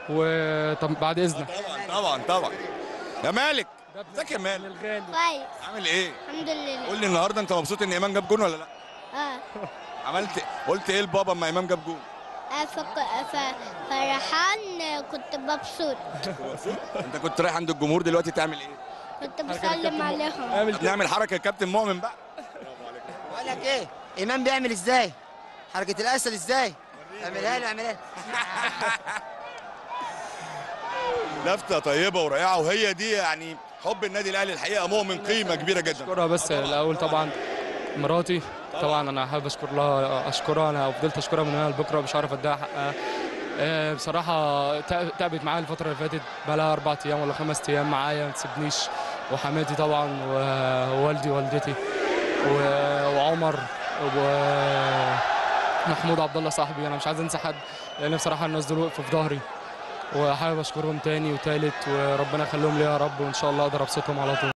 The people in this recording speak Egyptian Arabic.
وطب بعد اذنك طبعا طبعا طبعا يا مالك ازيك يا مالك الغالي كويس عامل ايه الحمد لله قول لي النهارده انت مبسوط ان ايمان جاب جون ولا لا اه عملت قلت ايه لبابا اما ايمان جاب جون آه، فك- ف- فرحان كنت مبسوط انت كنت رايح عند الجمهور دلوقتي تعمل ايه كنت بسلم عليهم اعمل طب نعمل حركه الكابتن مؤمن بقى بقول لك ايه ايمان بيعمل ازاي حركه الاسد ازاي اعملها له اعملها له. لفته طيبه ورائعه وهي دي يعني حب النادي الاهلي الحقيقه مؤمن قيمه كبيره جدا اشكرها بس الاول طبعا مراتي طبعا انا حابب اشكر لها اشكرها انا فضلت اشكرها من هنا لبكره مش عارف اديها حقها آه، بصراحة تع- تعبت معايا الفترة اللي فاتت بقى لها أربع أيام ولا خمس أيام معايا ما تسيبنيش وحماتي طبعا ووالدي ووالدتي و- وعمر ومحمود عبد الله صاحبي أنا مش عايز أنسى حد لأن بصراحة الناس دول وقفوا في ظهري وحابب أشكرهم تاني وتالت وربنا يخليهم ليا يا رب وإن شاء الله أقدر أبسطهم على طول